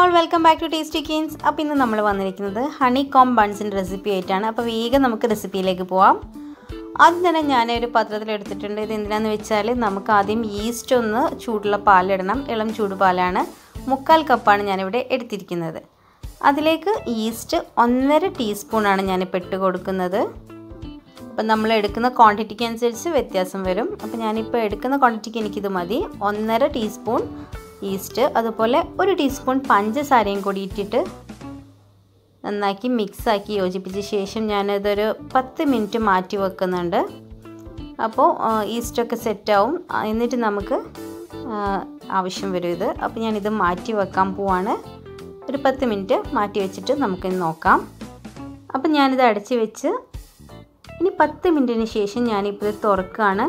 all welcome back to Tasty Keens അപ്പോൾ ഇന്ന് നമ്മൾ വന്നിരിക്കുന്നത് ഹണി കോം ബൺസിൻ്റെ റെസിപ്പി ആയിട്ടാണ് അപ്പോൾ വേഗം നമുക്ക് റെസിപ്പിയിലേക്ക് പോവാം ആദ്യം തന്നെ ഞാനൊരു പാത്രത്തിൽ എടുത്തിട്ടുണ്ട് ഇത് എന്തിനാന്ന് വെച്ചാൽ നമുക്ക് ആദ്യം ഈസ്റ്റ് ഒന്ന് ചൂടുള്ള പാലിടണം ഇളം ചൂട് പാലാണ് മുക്കാൽ കപ്പാണ് ഞാനിവിടെ എടുത്തിരിക്കുന്നത് അതിലേക്ക് ഈസ്റ്റ് ഒന്നര ടീസ്പൂണാണ് ഞാനിപ്പോൾ ഇട്ട് കൊടുക്കുന്നത് അപ്പം നമ്മൾ എടുക്കുന്ന ക്വാണ്ടിറ്റിക്ക് അനുസരിച്ച് വ്യത്യാസം വരും അപ്പോൾ ഞാനിപ്പോൾ എടുക്കുന്ന ക്വാണ്ടിറ്റിക്ക് എനിക്കിത് മതി ഒന്നര ടീസ്പൂൺ ഈസ്റ്റ് അതുപോലെ ഒരു ടീസ്പൂൺ പഞ്ചസാരയും കൂടി ഇട്ടിട്ട് നന്നാക്കി മിക്സാക്കി യോജിപ്പിച്ച ശേഷം ഞാനതൊരു പത്ത് മിനിറ്റ് മാറ്റി വെക്കുന്നുണ്ട് അപ്പോൾ ഈസ്റ്റൊക്കെ സെറ്റാവും എന്നിട്ട് നമുക്ക് ആവശ്യം വരും ഇത് അപ്പോൾ ഞാനിത് മാറ്റി വെക്കാൻ പോവാണ് ഒരു പത്ത് മിനിറ്റ് മാറ്റി വെച്ചിട്ട് നമുക്കിത് നോക്കാം അപ്പം ഞാനിത് അടച്ച് വെച്ച് ഇനി പത്ത് മിനിറ്റിന് ശേഷം ഞാനിപ്പോൾ ഇത് തുറക്കുകയാണ്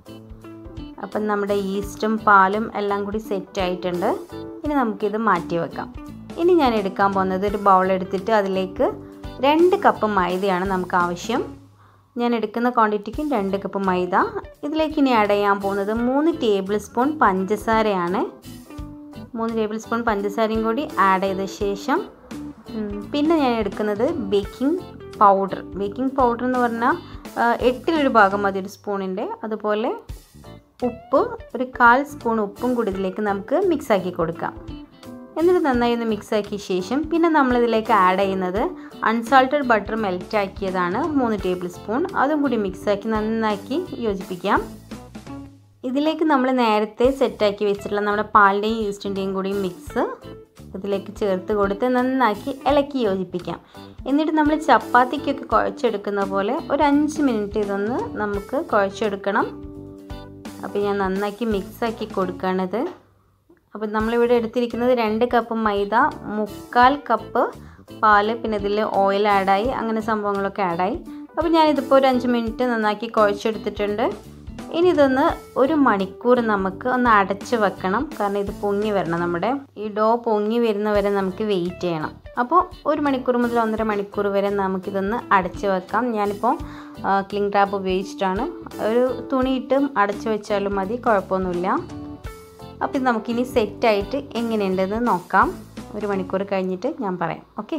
അപ്പം നമ്മുടെ ഈസ്റ്റും പാലും എല്ലാം കൂടി സെറ്റ് ആയിട്ടുണ്ട് ഇനി നമുക്കിത് മാറ്റി വെക്കാം ഇനി ഞാൻ എടുക്കാൻ പോകുന്നത് ഒരു ബൗൾ എടുത്തിട്ട് അതിലേക്ക് രണ്ട് കപ്പ് മൈദയാണ് നമുക്ക് ആവശ്യം ഞാൻ എടുക്കുന്ന ക്വാണ്ടിറ്റിക്ക് രണ്ട് കപ്പ് മൈദ ഇതിലേക്ക് ഇനി ആഡ് ചെയ്യാൻ പോകുന്നത് മൂന്ന് ടേബിൾ സ്പൂൺ പഞ്ചസാരയാണ് മൂന്ന് ടേബിൾ സ്പൂൺ പഞ്ചസാരയും കൂടി ആഡ് ചെയ്ത ശേഷം പിന്നെ ഞാൻ എടുക്കുന്നത് ബേക്കിംഗ് പൗഡർ ബേക്കിംഗ് പൗഡർ എന്ന് പറഞ്ഞാൽ എട്ടിലൊരു ഭാഗം മതി ഒരു സ്പൂണിൻ്റെ അതുപോലെ ഉപ്പ് ഒരു കാൽ സ്പൂൺ ഉപ്പും കൂടി ഇതിലേക്ക് നമുക്ക് മിക്സാക്കി കൊടുക്കാം എന്നിട്ട് നന്നായി ഒന്ന് മിക്സാക്കിയ ശേഷം പിന്നെ നമ്മളിതിലേക്ക് ആഡ് ചെയ്യുന്നത് അൺസാൾട്ടഡ് ബട്ടർ മെൽറ്റ് ആക്കിയതാണ് മൂന്ന് ടേബിൾ സ്പൂൺ അതും കൂടി മിക്സാക്കി നന്നാക്കി യോജിപ്പിക്കാം ഇതിലേക്ക് നമ്മൾ നേരത്തെ സെറ്റാക്കി വെച്ചിട്ടുള്ള നമ്മുടെ പാലിൻ്റെയും ഈസ്റ്റിൻ്റെയും കൂടി മിക്സ് ഇതിലേക്ക് ചേർത്ത് കൊടുത്ത് നന്നാക്കി ഇളക്കി യോജിപ്പിക്കാം എന്നിട്ട് നമ്മൾ ചപ്പാത്തിക്കൊക്കെ കുഴച്ചെടുക്കുന്ന പോലെ ഒരു അഞ്ച് മിനിറ്റ് ഇതൊന്ന് നമുക്ക് കുഴച്ചെടുക്കണം അപ്പോൾ ഞാൻ നന്നാക്കി മിക്സാക്കി കൊടുക്കുകയാണിത് അപ്പോൾ നമ്മളിവിടെ എടുത്തിരിക്കുന്നത് രണ്ട് കപ്പ് മൈദ മുക്കാൽ കപ്പ് പാല് പിന്നെ ഇതിൽ ഓയിൽ ആഡായി അങ്ങനെ സംഭവങ്ങളൊക്കെ ആഡായി അപ്പോൾ ഞാനിതിപ്പോൾ ഒരു അഞ്ച് മിനിറ്റ് നന്നാക്കി കുഴച്ചെടുത്തിട്ടുണ്ട് ഇനി ഇതൊന്ന് ഒരു മണിക്കൂർ നമുക്ക് ഒന്ന് അടച്ച് വെക്കണം കാരണം ഇത് പൊങ്ങി വരണം നമ്മുടെ ഈ ഡോ പൊങ്ങി വരുന്നവരെ നമുക്ക് വെയിറ്റ് ചെയ്യണം അപ്പോൾ ഒരു മണിക്കൂർ മുതൽ ഒന്നര മണിക്കൂർ വരെ നമുക്കിതൊന്ന് അടച്ച് വെക്കാം ഞാനിപ്പോൾ ക്ലിങ് ടാപ്പ് ഉപയോഗിച്ചിട്ടാണ് ഒരു തുണിയിട്ട് അടച്ച് വെച്ചാലും മതി കുഴപ്പമൊന്നുമില്ല അപ്പോൾ ഇത് നമുക്കിനി സെറ്റായിട്ട് എങ്ങനെയുണ്ടെന്ന് നോക്കാം ഒരു മണിക്കൂർ കഴിഞ്ഞിട്ട് ഞാൻ പറയാം ഓക്കെ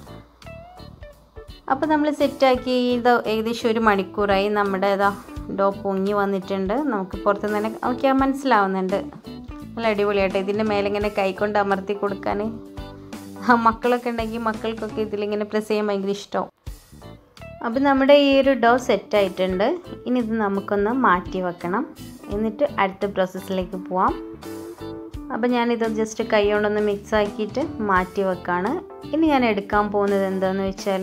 അപ്പോൾ നമ്മൾ സെറ്റാക്കി ഇത് ഏകദേശം ഒരു മണിക്കൂറായി നമ്മുടെ ഇതാ ഡോ പൊങ്ങി വന്നിട്ടുണ്ട് നമുക്ക് പുറത്ത് തന്നെ നോക്കിയാൽ മനസ്സിലാവുന്നുണ്ട് നല്ല അടിപൊളിയായിട്ട് ഇതിൻ്റെ മേലെ ഇങ്ങനെ കൈകൊണ്ട് അമർത്തി കൊടുക്കാൻ മക്കളൊക്കെ ഉണ്ടെങ്കിൽ മക്കൾക്കൊക്കെ ഇതിലിങ്ങനെ പ്രസ് ചെയ്യാൻ ഭയങ്കര ഇഷ്ടമാവും അപ്പോൾ നമ്മുടെ ഈ ഒരു ഡോ സെറ്റായിട്ടുണ്ട് ഇനി ഇത് നമുക്കൊന്ന് മാറ്റി വെക്കണം എന്നിട്ട് അടുത്ത പ്രോസസ്സിലേക്ക് പോവാം അപ്പോൾ ഞാനിത് ജസ്റ്റ് കൈ കൊണ്ടൊന്ന് മിക്സ് ആക്കിയിട്ട് മാറ്റി വെക്കാണ് ഇനി ഞാൻ എടുക്കാൻ പോകുന്നത് എന്താണെന്ന് വെച്ചാൽ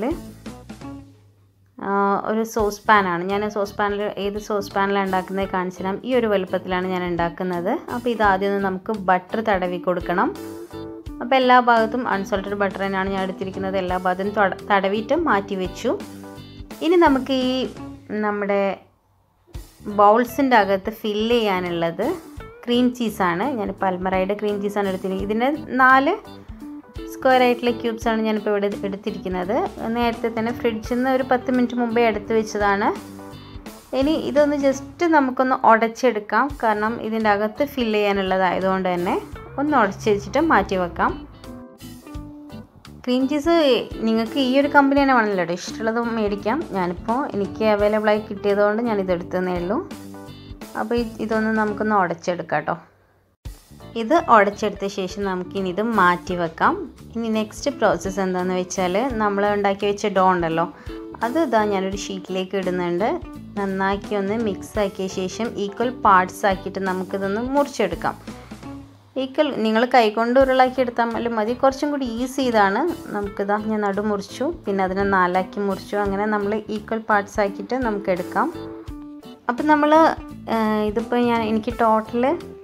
ഒരു സോസ് പാനാണ് ഞാൻ സോസ് പാനിൽ ഏത് സോസ് പാനിലാണ് ഉണ്ടാക്കുന്നത് കാണിച്ചു തരാം ഈ ഒരു വലുപ്പത്തിലാണ് ഞാൻ ഉണ്ടാക്കുന്നത് അപ്പോൾ ഇത് ആദ്യം ഒന്ന് നമുക്ക് ബട്ടർ തടവി കൊടുക്കണം അപ്പോൾ എല്ലാ ഭാഗത്തും അൺസോൾട്ടഡ് ബട്ടർ തന്നെയാണ് ഞാൻ എടുത്തിരിക്കുന്നത് എല്ലാ ഭാഗത്തും തടവിയിട്ട് മാറ്റി വെച്ചു ഇനി നമുക്ക് ഈ നമ്മുടെ ബൗൾസിൻ്റെ അകത്ത് ഫില്ല് ചെയ്യാനുള്ളത് ക്രീം ചീസാണ് ഞാൻ പൽമറയുടെ ക്രീം ചീസാണ് എടുത്തിരിക്കുന്നത് ഇതിൻ്റെ നാല് സ്ക്വയർ ആയിട്ടുള്ള ക്യൂബ്സാണ് ഞാനിപ്പോൾ ഇവിടെ എടുത്തിരിക്കുന്നത് നേരത്തെ തന്നെ ഫ്രിഡ്ജിൽ നിന്ന് ഒരു പത്ത് മിനിറ്റ് മുമ്പേ എടുത്ത് വെച്ചതാണ് ഇനി ഇതൊന്ന് ജസ്റ്റ് നമുക്കൊന്ന് ഉടച്ചെടുക്കാം കാരണം ഇതിൻ്റെ അകത്ത് ഫില്ല് ചെയ്യാനുള്ളതായതുകൊണ്ട് തന്നെ ഒന്ന് ഉടച്ച് വെച്ചിട്ട് മാറ്റി വെക്കാം ക്രീം ചീസ് നിങ്ങൾക്ക് ഈ ഒരു കമ്പനി തന്നെ വേണമല്ലോ ഇഷ്ടമുള്ളത് മേടിക്കാം ഞാനിപ്പോൾ എനിക്ക് അവൈലബിളായി കിട്ടിയതുകൊണ്ട് ഞാൻ ഇതെടുത്തതേ ഉള്ളൂ അപ്പോൾ ഇതൊന്ന് നമുക്കൊന്ന് ഉടച്ചെടുക്കാം കേട്ടോ ഇത് ഉടച്ചെടുത്ത ശേഷം നമുക്കിനി ഇത് മാറ്റി വെക്കാം ഇനി നെക്സ്റ്റ് പ്രോസസ്സ് എന്താണെന്ന് വെച്ചാൽ നമ്മൾ ഉണ്ടാക്കി വെച്ച ഡോ ഉണ്ടല്ലോ അത് ഇതാ ഞാനൊരു ഷീറ്റിലേക്ക് ഇടുന്നുണ്ട് നന്നാക്കി ഒന്ന് മിക്സ് ആക്കിയ ശേഷം ഈക്വൽ പാർട്സ് ആക്കിയിട്ട് നമുക്കിതൊന്ന് മുറിച്ചെടുക്കാം ഈക്വൽ നിങ്ങൾ കൈകൊണ്ട് ഉരുളാക്കി എടുത്താൽ മതി കുറച്ചും കൂടി ഈസി ഇതാണ് നമുക്കിതാ ഞാൻ നടു മുറിച്ചു പിന്നെ അതിനെ നാലാക്കി മുറിച്ചു അങ്ങനെ നമ്മൾ ഈക്വൽ പാർട്സ് ആക്കിയിട്ട് നമുക്ക് എടുക്കാം അപ്പം നമ്മൾ ഇതിപ്പോൾ ഞാൻ എനിക്ക് ടോട്ടൽ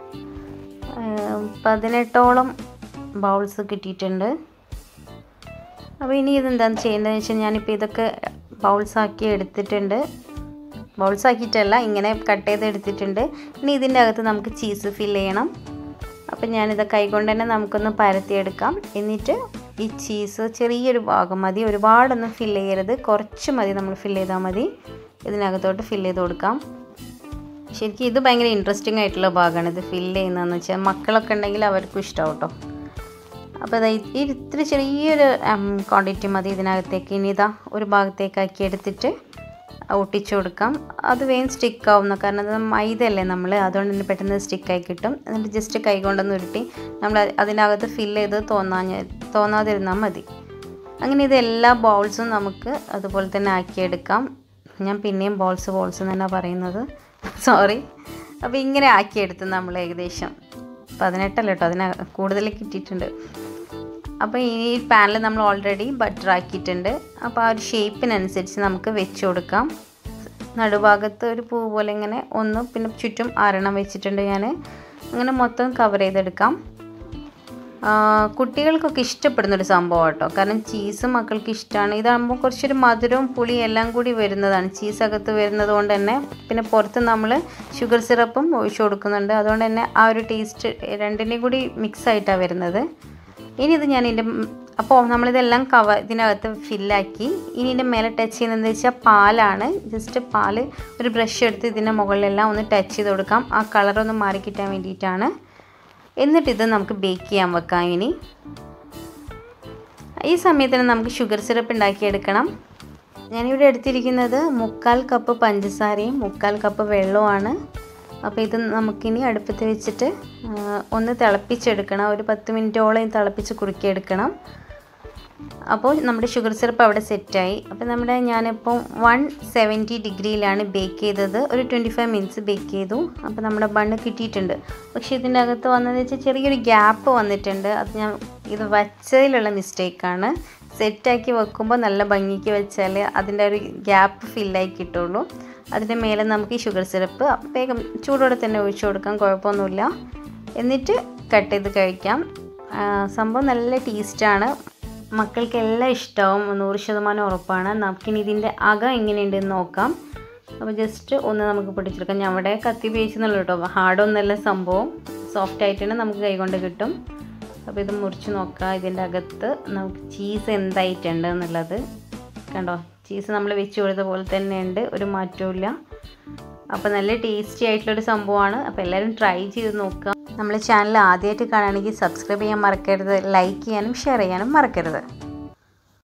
പതിനെട്ടോളം ബൗൾസ് കിട്ടിയിട്ടുണ്ട് അപ്പോൾ ഇനി ഇതെന്താണെന്ന് ചെയ്യേണ്ടതെന്ന് വെച്ചാൽ ഞാനിപ്പോൾ ഇതൊക്കെ ബൗൾസ് ആക്കി എടുത്തിട്ടുണ്ട് ബൗൾസ് ആക്കിയിട്ടല്ല ഇങ്ങനെ കട്ട് ചെയ്ത് എടുത്തിട്ടുണ്ട് ഇനി ഇതിൻ്റെ അകത്ത് നമുക്ക് ചീസ് ഫില്ല് ചെയ്യണം അപ്പം ഞാനിത് കൈകൊണ്ട് തന്നെ നമുക്കൊന്ന് പരത്തിയെടുക്കാം എന്നിട്ട് ഈ ചീസ് ചെറിയൊരു ഭാഗം മതി ഒരുപാടൊന്നും ഫില്ല് ചെയ്യരുത് കുറച്ച് മതി നമ്മൾ ഫില്ല് ചെയ്താൽ മതി ഇതിനകത്തോട്ട് ഫില്ല് ചെയ്ത് കൊടുക്കാം ശരിക്കും ഇത് ഭയങ്കര ഇൻട്രസ്റ്റിംഗ് ആയിട്ടുള്ള ഭാഗമാണ് ഇത് ഫില്ല് ചെയ്യുന്നതെന്ന് വെച്ചാൽ മക്കളൊക്കെ ഉണ്ടെങ്കിൽ അവർക്കും ഇഷ്ടമാവും കേട്ടോ അപ്പോൾ ഇതാ ഈ ഇത്തിരി ചെറിയൊരു ക്വാണ്ടിറ്റി മതി ഇതിനകത്തേക്ക് ഇനി ഇതാ ഒരു ഭാഗത്തേക്കാക്കി എടുത്തിട്ട് ഒട്ടിച്ചു കൊടുക്കാം അത് വേഗം സ്റ്റിക്ക് ആവുന്നു കാരണം അത് മൈദയല്ലേ നമ്മൾ അതുകൊണ്ട് തന്നെ പെട്ടെന്ന് സ്റ്റിക്കായി കിട്ടും എന്നിട്ട് ജസ്റ്റ് കൈ കൊണ്ടൊന്ന് ഉരുട്ടി നമ്മൾ അതിനകത്ത് ഫില്ല് ചെയ്ത് തോന്നാഞ്ഞ തോന്നാതിരുന്നാൽ മതി അങ്ങനെ ഇത് എല്ലാ ബോൾസും നമുക്ക് അതുപോലെ തന്നെ ആക്കിയെടുക്കാം ഞാൻ പിന്നെയും ബോൾസ് ബോൾസ് തന്നെ പറയുന്നത് സോറി അപ്പോൾ ഇങ്ങനെ ആക്കിയെടുത്ത് നമ്മൾ ഏകദേശം പതിനെട്ടല്ല കേട്ടോ അതിന് കൂടുതൽ കിട്ടിയിട്ടുണ്ട് അപ്പോൾ ഈ പാനിൽ നമ്മൾ ഓൾറെഡി ബട്ടർ ആക്കിയിട്ടുണ്ട് അപ്പോൾ ആ ഒരു ഷേപ്പിനനുസരിച്ച് നമുക്ക് വെച്ച് കൊടുക്കാം നടുഭാഗത്ത് ഒരു പൂ പോലെ ഇങ്ങനെ ഒന്ന് പിന്നെ ചുറ്റും ആരണം വെച്ചിട്ടുണ്ട് ഞാൻ അങ്ങനെ മൊത്തം കവർ ചെയ്തെടുക്കാം കുട്ടികൾക്കൊക്കെ ഇഷ്ടപ്പെടുന്ന ഒരു സംഭവം കേട്ടോ കാരണം ചീസ് മക്കൾക്ക് ഇഷ്ടമാണ് ഇതാകുമ്പോൾ കുറച്ചൊരു മധുരവും പുളിയും എല്ലാം കൂടി വരുന്നതാണ് ചീസ് അകത്ത് വരുന്നത് കൊണ്ട് തന്നെ പിന്നെ പുറത്ത് നമ്മൾ ഷുഗർ സിറപ്പും ഒഴിച്ചു കൊടുക്കുന്നുണ്ട് അതുകൊണ്ട് തന്നെ ആ ഒരു ടേസ്റ്റ് രണ്ടിൻ്റെയും കൂടി മിക്സ് ആയിട്ടാണ് വരുന്നത് ഇനി ഇത് ഞാൻ ഇതിൻ്റെ അപ്പോൾ നമ്മളിതെല്ലാം കവർ ഇതിനകത്ത് ഫില്ലാക്കി ഇനി ഇതിൻ്റെ മേലെ ടച്ച് ചെയ്യുന്നത് വെച്ചാൽ പാലാണ് ജസ്റ്റ് പാല് ഒരു ബ്രഷ് എടുത്ത് ഇതിൻ്റെ മുകളിലെല്ലാം ഒന്ന് ടച്ച് ചെയ്ത് കൊടുക്കാം ആ കളറൊന്ന് മാറി കിട്ടാൻ വേണ്ടിയിട്ടാണ് എന്നിട്ട് ഇത് നമുക്ക് ബേക്ക് ചെയ്യാൻ വെക്കാം ഇനി ഈ സമയത്തിന് നമുക്ക് ഷുഗർ സിറപ്പ് ഉണ്ടാക്കിയെടുക്കണം ഞാനിവിടെ എടുത്തിരിക്കുന്നത് മുക്കാൽ കപ്പ് പഞ്ചസാരയും മുക്കാൽ കപ്പ് വെള്ളവുമാണ് അപ്പോൾ ഇത് നമുക്കിനി അടുപ്പത്ത് വെച്ചിട്ട് ഒന്ന് തിളപ്പിച്ചെടുക്കണം ഒരു പത്ത് മിനിറ്റോളം തിളപ്പിച്ച് കുറുക്കിയെടുക്കണം അപ്പോൾ നമ്മുടെ ഷുഗർ സിറപ്പ് അവിടെ സെറ്റായി അപ്പോൾ നമ്മുടെ ഞാനിപ്പോൾ വൺ സെവൻറ്റി ഡിഗ്രിയിലാണ് ബേക്ക് ചെയ്തത് ഒരു ട്വൻറ്റി ഫൈവ് മിനിറ്റ്സ് ബേക്ക് ചെയ്തു അപ്പോൾ നമ്മുടെ ബണ്ണ് കിട്ടിയിട്ടുണ്ട് പക്ഷേ ഇതിൻ്റെ അകത്ത് വന്നതെന്ന് വെച്ചാൽ ചെറിയൊരു ഗ്യാപ്പ് വന്നിട്ടുണ്ട് അത് ഞാൻ ഇത് വച്ചതിലുള്ള മിസ്റ്റേക്കാണ് സെറ്റാക്കി വെക്കുമ്പോൾ നല്ല ഭംഗിക്ക് വെച്ചാൽ അതിൻ്റെ ഒരു ഗ്യാപ്പ് ഫില്ലായി കിട്ടുള്ളൂ അതിൻ്റെ മേലെ നമുക്ക് ഈ ഷുഗർ സിറപ്പ് വേഗം ചൂടോടെ തന്നെ ഒഴിച്ചു കൊടുക്കാം കുഴപ്പമൊന്നുമില്ല എന്നിട്ട് കട്ട് ചെയ്ത് കഴിക്കാം സംഭവം നല്ല ടേസ്റ്റാണ് മക്കൾക്ക് എല്ലാം ഇഷ്ടമാവും നൂറ് ശതമാനം ഉറപ്പാണ് നമുക്കിനി ഇതിൻ്റെ അകം എങ്ങനെയുണ്ടെന്ന് നോക്കാം അപ്പോൾ ജസ്റ്റ് ഒന്ന് നമുക്ക് പിടിച്ചെടുക്കാം ഞാൻ അവിടെ കത്തി ഉപയോഗിച്ചെന്നുള്ളൂ കേട്ടോ ഹാർഡൊന്നല്ല സംഭവം സോഫ്റ്റ് ആയിട്ട് തന്നെ നമുക്ക് കൈകൊണ്ട് കിട്ടും അപ്പോൾ ഇത് മുറിച്ച് നോക്കാം ഇതിൻ്റെ അകത്ത് നമുക്ക് ചീസ് എന്തായിട്ടുണ്ട് എന്നുള്ളത് കണ്ടോ ചീസ് നമ്മൾ വെച്ച് കൊടുത്ത പോലെ തന്നെ ഉണ്ട് ഒരു മാറ്റവും അപ്പോൾ നല്ല ടേസ്റ്റി ആയിട്ടുള്ളൊരു സംഭവമാണ് അപ്പോൾ എല്ലാവരും ട്രൈ ചെയ്ത് നോക്കുക നമ്മൾ ചാനൽ ആദ്യമായിട്ട് കാണുകയാണെങ്കിൽ സബ്സ്ക്രൈബ് ചെയ്യാൻ മറക്കരുത് ലൈക്ക് ചെയ്യാനും ഷെയർ ചെയ്യാനും മറക്കരുത്